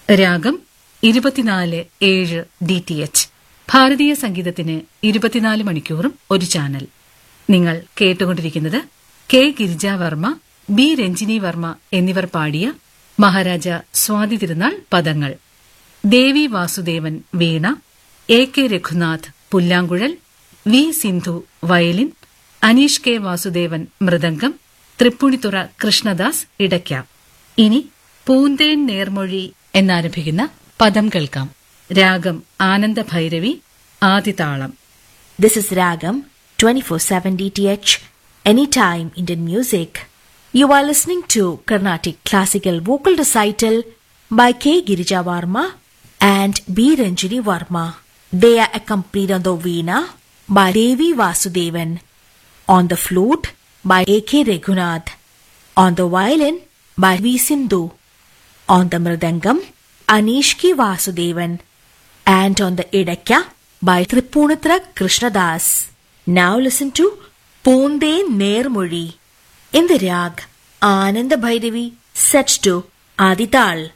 രാഗം ഇരുപത്തിനാല് ഏഴ് ഡി ടി എച്ച് ഭാരതീയ സംഗീതത്തിന് ഇരുപത്തിനാല് മണിക്കൂറും ഒരു ചാനൽ നിങ്ങൾ കേട്ടുകൊണ്ടിരിക്കുന്നത് കെ ഗിരിജാവർമ്മ ബി രഞ്ജിനി വർമ്മ എന്നിവർ പാടിയ മഹാരാജ സ്വാതി തിരുനാൾ പദങ്ങൾ ദേവി വാസുദേവൻ വീണ എ കെ രഘുനാഥ് പുല്ലാങ്കുഴൽ V Sindhu violin Aneesh K Vasudevan mridangam Thrippunithura Krishnadas ഇടയ്ക്ക ഇനി പൂന്തേൻ നേർമൊഴി എന്നാരംഭിക്കുന്ന പദം കേൾക്കാം രാഗം Anandabhairavi ആദിതാളം This is Ragam 24/7 DTH Anytime Indian Music. You are listening to Carnatic Classical Vocal Recital by K. Girija Varma and B. Ranjini Varma. They are accompanied on the veena by Devi Vasudevan, on the flute by A. K. Reghunath, on the violin by V. Sindhu, on the mridangam Anishki Vasudevan, and on the idakya by Tripunatra Krishnadas. Now listen to Ponde Nermuri in the rag Ananda Bhairavi set to Adital.